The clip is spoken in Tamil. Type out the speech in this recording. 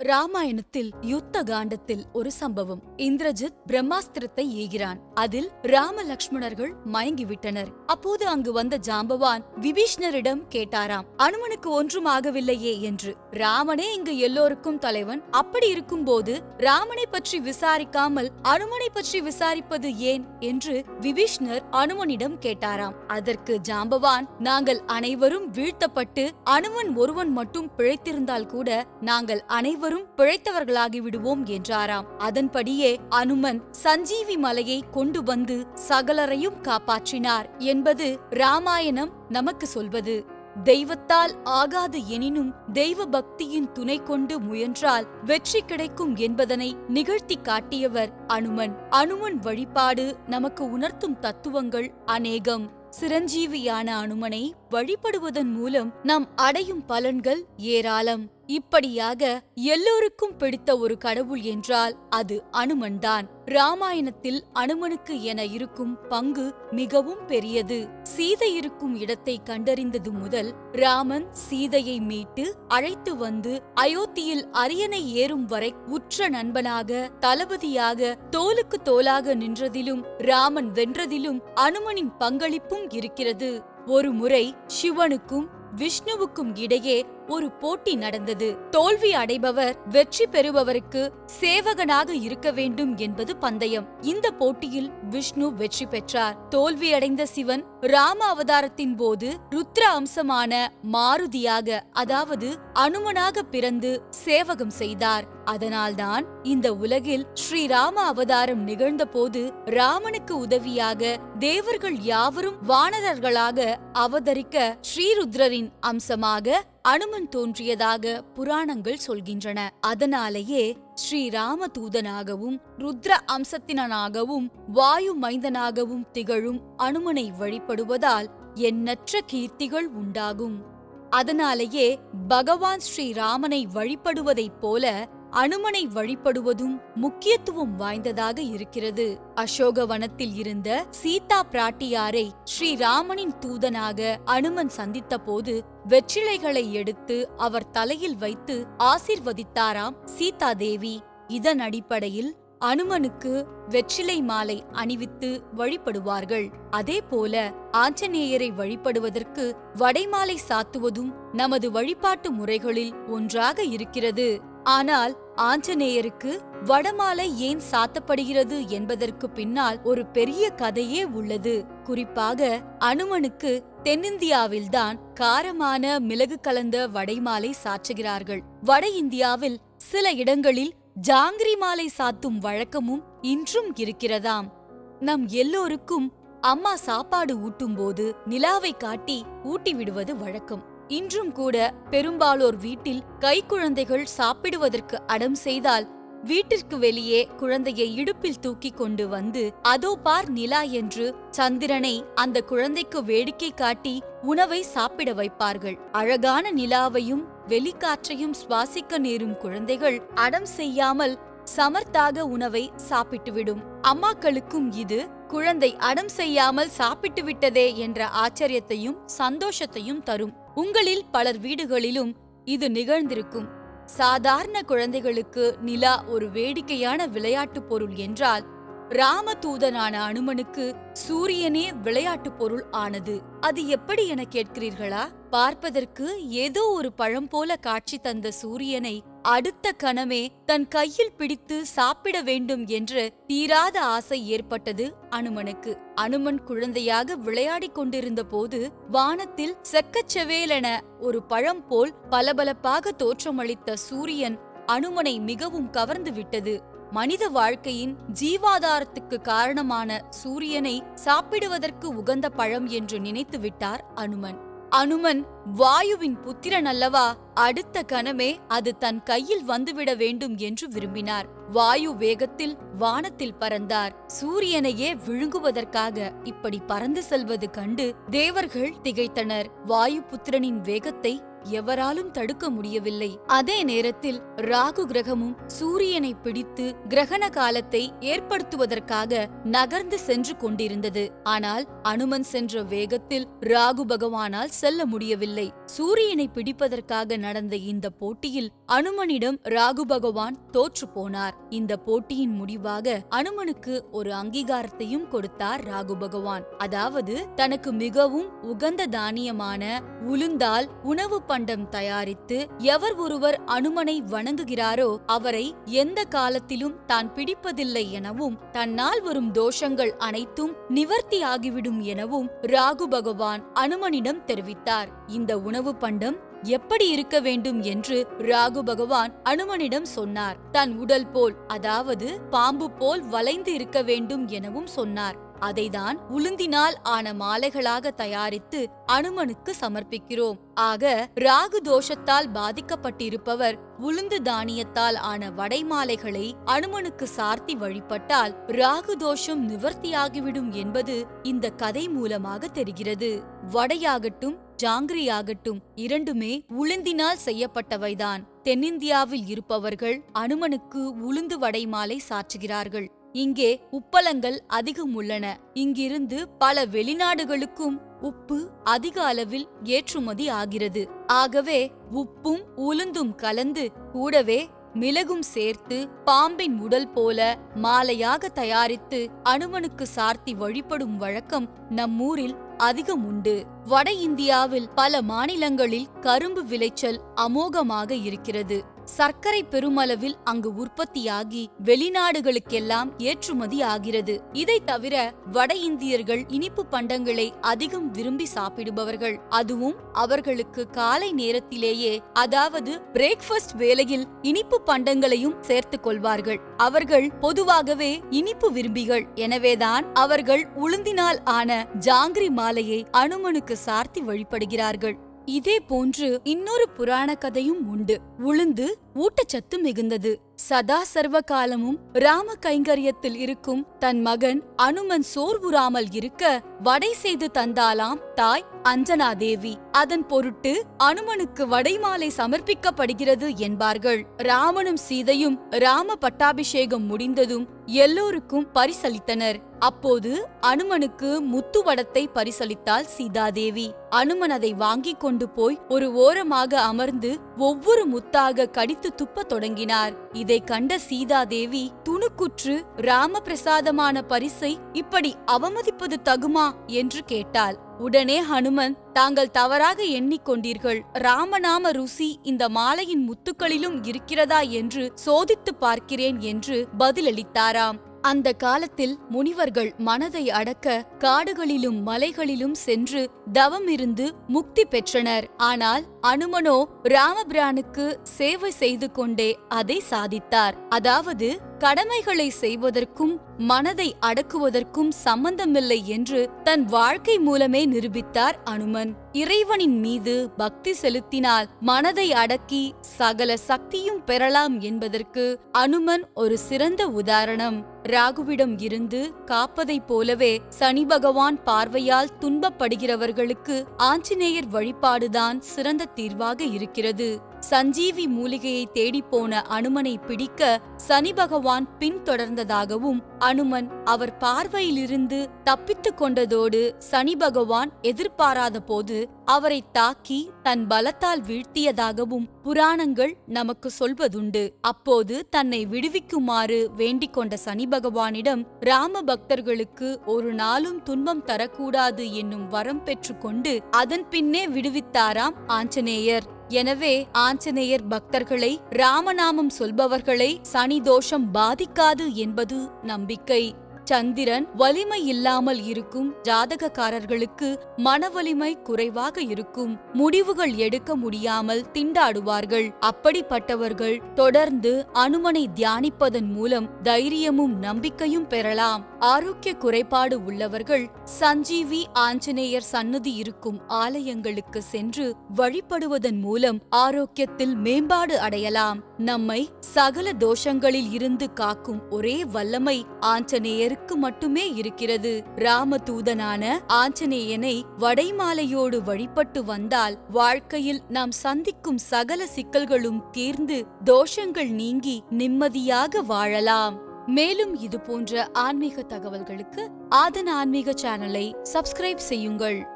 ராமாயணத்தில் யுத்த காண்டத்தில் ஒரு சம்பவம் இந்திரஜித் பிரம்மாஸ்திரத்தை ஏகிறான் அதில் ராம லக்ஷ்மணர்கள் மயங்கிவிட்டனர் அப்போது அங்கு வந்த ஜாம்பவான் விபீஷ்ணரிடம் கேட்டாராம் அனுமனுக்கு ஒன்றும் ஆகவில்லையே என்று ராமனே இங்கு எல்லோருக்கும் தலைவன் அப்படி இருக்கும்போது ராமனை பற்றி விசாரிக்காமல் அனுமனை பற்றி விசாரிப்பது ஏன் என்று விபீஷ்ணர் அனுமனிடம் கேட்டாராம் அதற்கு ஜாம்பவான் நாங்கள் அனைவரும் வீழ்த்தப்பட்டு அனுமன் ஒருவன் மட்டும் பிழைத்திருந்தால் கூட நாங்கள் அனைவரும் பிழைத்தவர்களாகி விடுவோம் என்றாராம் அதன்படியே அனுமன் சஞ்சீவி மலையை கொண்டு வந்து சகலரையும் காப்பாற்றினார் என்பது ராமாயணம் நமக்கு சொல்வது தெய்வத்தால் ஆகாது எனினும் தெய்வ பக்தியின் துணை கொண்டு முயன்றால் வெற்றி கிடைக்கும் என்பதனை நிகழ்த்தி காட்டியவர் அனுமன் அனுமன் வழிபாடு நமக்கு உணர்த்தும் தத்துவங்கள் அநேகம் சிரஞ்சீவியான அனுமனை வழிபடுவதன் மூலம் நாம் அடையும் பலன்கள் ஏராளம் இப்படியாக எல்லோருக்கும் பிடித்த ஒரு கடவுள் என்றால் அது அனுமன்தான் ராமாயணத்தில் அனுமனுக்கு என இருக்கும் பங்கு மிகவும் பெரியது சீதை இருக்கும் இடத்தை கண்டறிந்தது முதல் ராமன் சீதையை மீட்டு அழைத்து வந்து அயோத்தியில் அரியணை ஏறும் வரை உற்ற நண்பனாக தளபதியாக தோலுக்கு தோலாக நின்றதிலும் ராமன் வென்றதிலும் அனுமனின் பங்களிப்பும் இருக்கிறது ஒரு முறை சிவனுக்கும் விஷ்ணுவுக்கும் இடையே ஒரு போட்டி நடந்தது தோல்வி அடைபவர் வெற்றி பெறுபவருக்கு சேவகனாக இருக்க வேண்டும் என்பது பந்தயம் இந்த போட்டியில் விஷ்ணு வெற்றி பெற்றார் தோல்வியடைந்த சிவன் ராம அவதாரத்தின் போது ருத்ர அம்சமான மாருதியாக அதாவது அனுமனாக பிறந்து சேவகம் செய்தார் அதனால்தான் இந்த உலகில் ஸ்ரீராம அவதாரம் நிகழ்ந்தபோது ராமனுக்கு உதவியாக தேவர்கள் யாவரும் வானரர்களாக அவதரிக்க ஸ்ரீருத்ரரின் அம்சமாக அனுமன் தோன்றியதாக புராணங்கள் சொல்கின்றன அதனாலேயே ஸ்ரீராம தூதனாகவும் ருத்ர அம்சத்தினனாகவும் வாயு மைந்தனாகவும் திகழும் அனுமனை வழிபடுவதால் எண்ணற்ற கீர்த்திகள் உண்டாகும் அதனாலேயே பகவான் ஸ்ரீராமனை வழிபடுவதைப் போல அனுமனை வழிபடுவதும் முக்கியத்துவம் வாய்ந்ததாக இருக்கிறது அசோகவனத்தில் இருந்த சீதா பிராட்டியாரை ஸ்ரீராமனின் தூதனாக அனுமன் சந்தித்த போது வெற்றிலைகளை எடுத்து அவர் தலையில் வைத்து ஆசிர்வதித்தாராம் சீதா தேவி இதன் அடிப்படையில் அனுமனுக்கு வெற்றிலை மாலை அணிவித்து வழிபடுவார்கள் அதே போல ஆஞ்சநேயரை வழிபடுவதற்கு வடைமாலை சாத்துவதும் நமது வழிபாட்டு முறைகளில் ஒன்றாக இருக்கிறது ஆனால் ஆஞ்சநேயருக்கு வடமாலை ஏன் சாத்தப்படுகிறது என்பதற்கு பின்னால் ஒரு பெரிய கதையே உள்ளது குறிப்பாக அனுமனுக்கு தென்னிந்தியாவில்தான் காரமான மிளகு கலந்த வடைமாலை சாற்றுகிறார்கள் வட இந்தியாவில் சில இடங்களில் ஜாங்கிரி மாலை சாத்தும் வழக்கமும் இன்றும் இருக்கிறதாம் நம் எல்லோருக்கும் அம்மா சாப்பாடு ஊட்டும்போது நிலாவை காட்டி ஊட்டி விடுவது வழக்கம் இன்றும் கூட பெரும்பாலோர் வீட்டில் கைக்குழந்தைகள் சாப்பிடுவதற்கு அடம் செய்தால் வீட்டிற்கு வெளியே குழந்தையை இடுப்பில் தூக்கி கொண்டு வந்து அதோ பார் நிலா என்று சந்திரனை அந்த குழந்தைக்கு வேடிக்கை காட்டி உணவை சாப்பிட வைப்பார்கள் அழகான நிலாவையும் வெளிக்காற்றையும் சுவாசிக்க நேரும் குழந்தைகள் அடம் செய்யாமல் சமர்த்தாக உணவை சாப்பிட்டுவிடும் அம்மாக்களுக்கும் இது குழந்தை அடம் செய்யாமல் சாப்பிட்டு விட்டதே என்ற ஆச்சரியத்தையும் சந்தோஷத்தையும் தரும் உங்களில் பலர் வீடுகளிலும் இது நிகழ்ந்திருக்கும் சாதாரண குழந்தைகளுக்கு நிலா ஒரு வேடிக்கையான விளையாட்டுப் பொருள் என்றால் ராமதூதனான அனுமனுக்கு சூரியனே விளையாட்டுப் பொருள் ஆனது அது எப்படி என கேட்கிறீர்களா பார்ப்பதற்கு ஏதோ ஒரு பழம் போல காட்சி தந்த சூரியனை அடுத்த கணமே தன் கையில் பிடித்து சாப்பிட வேண்டும் என்று தீராத ஆசை ஏற்பட்டது அனுமனுக்கு அனுமன் குழந்தையாக விளையாடிக் கொண்டிருந்த போது வானத்தில் செக்கச்செவேலென ஒரு பழம் போல் பளபளப்பாக தோற்றமளித்த சூரியன் அனுமனை மிகவும் கவர்ந்து விட்டது மனித வாழ்க்கையின் ஜீவாதாரத்துக்கு காரணமான சூரியனை சாப்பிடுவதற்கு உகந்த பழம் என்று நினைத்து விட்டார் அனுமன் அனுமன் வாயுவின் புத்திரன் அல்லவா அடுத்த கணமே அது தன் கையில் வந்துவிட வேண்டும் என்று விரும்பினார் வாயு வேகத்தில் வானத்தில் பறந்தார் சூரியனையே விழுங்குவதற்காக இப்படி பறந்து செல்வது கண்டு தேவர்கள் திகைத்தனர் வாயு புத்திரனின் வேகத்தை எவராலும் தடுக்க முடியவில்லை அதே நேரத்தில் ராகு கிரகமும் சூரியனை பிடித்து கிரகண காலத்தை ஏற்படுத்துவதற்காக நகர்ந்து சென்று கொண்டிருந்தது ஆனால் அனுமன் சென்ற வேகத்தில் ராகு பகவானால் செல்ல முடியவில்லை சூரியனை பிடிப்பதற்காக நடந்த இந்த போட்டியில் அனுமனிடம் ராகு பகவான் தோற்று போனார் இந்த போட்டியின் முடிவாக அனுமனுக்கு ஒரு அங்கீகாரத்தையும் கொடுத்தார் ராகு பகவான் அதாவது தனக்கு மிகவும் உகந்த தானியமான உளுந்தால் உணவு பண்டம் தயாரித்து எவர் ஒருவர் அனுமனை வணங்குகிறாரோ அவரை எந்த காலத்திலும் தான் பிடிப்பதில்லை எனவும் தன்னால் வரும் தோஷங்கள் அனைத்தும் நிவர்த்தி ஆகிவிடும் எனவும் ராகு பகவான் அனுமனிடம் தெரிவித்தார் இந்த உணவு பண்டம் எப்படி இருக்க வேண்டும் என்று ராகு பகவான் அனுமனிடம் சொன்னார் தன் உடல் போல் அதாவது பாம்பு போல் வளைந்து இருக்க வேண்டும் எனவும் சொன்னார் அதைதான் உளுந்தினால் ஆன மாலைகளாக தயாரித்து அனுமனுக்கு சமர்ப்பிக்கிறோம் ஆக ராகு தோஷத்தால் பாதிக்கப்பட்டிருப்பவர் உளுந்து தானியத்தால் ஆன வடை மாலைகளை அனுமனுக்கு சார்த்தி வழிபட்டால் ராகு தோஷம் நிவர்த்தியாகிவிடும் என்பது இந்த கதை மூலமாக தெரிகிறது வடையாகட்டும் ஜாங்கிரியாகட்டும் இரண்டுமே உளுந்தினால் செய்யப்பட்டவைதான் தென்னிந்தியாவில் இருப்பவர்கள் அனுமனுக்கு உளுந்து வடை மாலை சாற்றுகிறார்கள் இங்கே உப்பளங்கள் அதிகம் உள்ளன இங்கிருந்து பல வெளிநாடுகளுக்கும் உப்பு அதிக அளவில் ஏற்றுமதி ஆகிறது ஆகவே உப்பும் உளுந்தும் கலந்து கூடவே மிளகும் சேர்த்து பாம்பின் உடல் போல மாலையாக தயாரித்து அனுமனுக்கு சார்த்தி வழிபடும் வழக்கம் நம்மூரில் அதிகம் உண்டு வட இந்தியாவில் பல மாநிலங்களில் கரும்பு விளைச்சல் அமோகமாக இருக்கிறது சர்க்கரை பெருமளவில் அங்கு உற்பத்தியாகி வெளிநாடுகளுக்கெல்லாம் ஏற்றுமதி ஆகிறது இதை தவிர வட இந்தியர்கள் இனிப்பு பண்டங்களை அதிகம் விரும்பி சாப்பிடுபவர்கள் அதுவும் அவர்களுக்கு காலை நேரத்திலேயே அதாவது பிரேக்ஃபாஸ்ட் வேளையில் இனிப்பு பண்டங்களையும் சேர்த்துக் கொள்வார்கள் அவர்கள் பொதுவாகவே இனிப்பு விரும்பிகள் எனவேதான் அவர்கள் உளுந்தினால் ஆன ஜாங்கிரி மாலையை அனுமனுக்கு சார்த்தி வழிபடுகிறார்கள் இதே போன்று இன்னொரு புராண கதையும் உண்டு உளுந்து ஊட்டச்சத்து மிகுந்தது சதா சர்வ காலமும் ராம கைங்கரியத்தில் இருக்கும் தன் மகன் அனுமன் சோர்வுறாமல் இருக்க வடை செய்து தந்தாலாம் தாய் அஞ்சனா தேவி அதன் பொருட்டு அனுமனுக்கு வடை மாலை சமர்ப்பிக்கப்படுகிறது என்பார்கள் ராமனும் சீதையும் ராம பட்டாபிஷேகம் முடிந்ததும் எல்லோருக்கும் பரிசளித்தனர் அப்போது அனுமனுக்கு முத்து வடத்தை பரிசளித்தாள் சீதாதேவி அனுமன் அதை வாங்கிக் கொண்டு போய் ஒரு ஓரமாக அமர்ந்து ஒவ்வொரு முத்தாக கடித்து துப்பத் தொடங்கினார் இதை கண்ட சீதாதேவி துணுக்குற்று ராமபிரசாதமான பரிசை இப்படி அவமதிப்பது தகுமா என்று கேட்டாள் உடனே ஹனுமன் தாங்கள் தவறாக எண்ணிக்கொண்டீர்கள் ராமநாம ருசி இந்த மாலையின் முத்துக்களிலும் இருக்கிறதா என்று சோதித்துப் பார்க்கிறேன் என்று பதிலளித்தாராம் அந்த காலத்தில் முனிவர்கள் மனதை அடக்க காடுகளிலும் மலைகளிலும் சென்று தவம் இருந்து முக்தி பெற்றனர் ஆனால் அனுமனோ ராமபிரானுக்கு சேவை செய்து கொண்டே அதை சாதித்தார் அதாவது கடமைகளை செய்வதற்கும் மனதை அடக்குவதற்கும் சம்பந்தமில்லை என்று தன் வாழ்க்கை மூலமே நிரூபித்தார் அனுமன் இறைவனின் மீது பக்தி செலுத்தினால் மனதை அடக்கி சகல சக்தியும் பெறலாம் என்பதற்கு அனுமன் ஒரு சிறந்த உதாரணம் ராகுவிடம் இருந்து காப்பதைப் போலவே சனி பகவான் பார்வையால் துன்பப்படுகிறவர்களுக்கு ஆஞ்சநேயர் வழிபாடுதான் சிறந்த தீர்வாக இருக்கிறது சஞ்சீவி மூலிகையை தேடிப்போன அனுமனை பிடிக்க சனி பகவான் பின்தொடர்ந்ததாகவும் அனுமன் அவர் பார்வையிலிருந்து தப்பித்துக் கொண்டதோடு சனி பகவான் எதிர்பாராத போது அவரை தாக்கி தன் பலத்தால் வீழ்த்தியதாகவும் புராணங்கள் நமக்கு சொல்வதுண்டு அப்போது தன்னை விடுவிக்குமாறு வேண்டிக் கொண்ட சனி பகவானிடம் ராம பக்தர்களுக்கு ஒரு நாளும் துன்பம் தரக்கூடாது என்னும் வரம் பெற்றுக்கொண்டு அதன் பின்னே விடுவித்தாராம் ஆஞ்சநேயர் எனவே ஆஞ்சநேயர் பக்தர்களை ராமநாமம் சொல்பவர்களை சனி தோஷம் பாதிக்காது என்பது நம்பிக்கை சந்திரன் வலிமை இல்லாமல் இருக்கும் ஜாதகக்காரர்களுக்கு மனவலிமை குறைவாக இருக்கும் முடிவுகள் எடுக்க முடியாமல் திண்டாடுவார்கள் அப்படிப்பட்டவர்கள் தொடர்ந்து அனுமனை தியானிப்பதன் மூலம் தைரியமும் நம்பிக்கையும் பெறலாம் ஆரோக்கிய குறைபாடு உள்ளவர்கள் சஞ்சீவி ஆஞ்சநேயர் சன்னதி இருக்கும் ஆலயங்களுக்கு சென்று வழிபடுவதன் மூலம் ஆரோக்கியத்தில் மேம்பாடு அடையலாம் நம்மை சகல தோஷங்களில் இருந்து காக்கும் ஒரே வல்லமை ஆஞ்சநேயருக்கு மட்டுமே இருக்கிறது ராமதூதனான ஆஞ்சநேயனை வடைமாலையோடு வழிபட்டு வந்தால் வாழ்க்கையில் நாம் சந்திக்கும் சகல சிக்கல்களும் தீர்ந்து தோஷங்கள் நீங்கி நிம்மதியாக வாழலாம் மேலும் இது போன்ற ஆன்மீக தகவல்களுக்கு ஆதன் ஆன்மீக சேனலை சப்ஸ்கிரைப் செய்யுங்கள்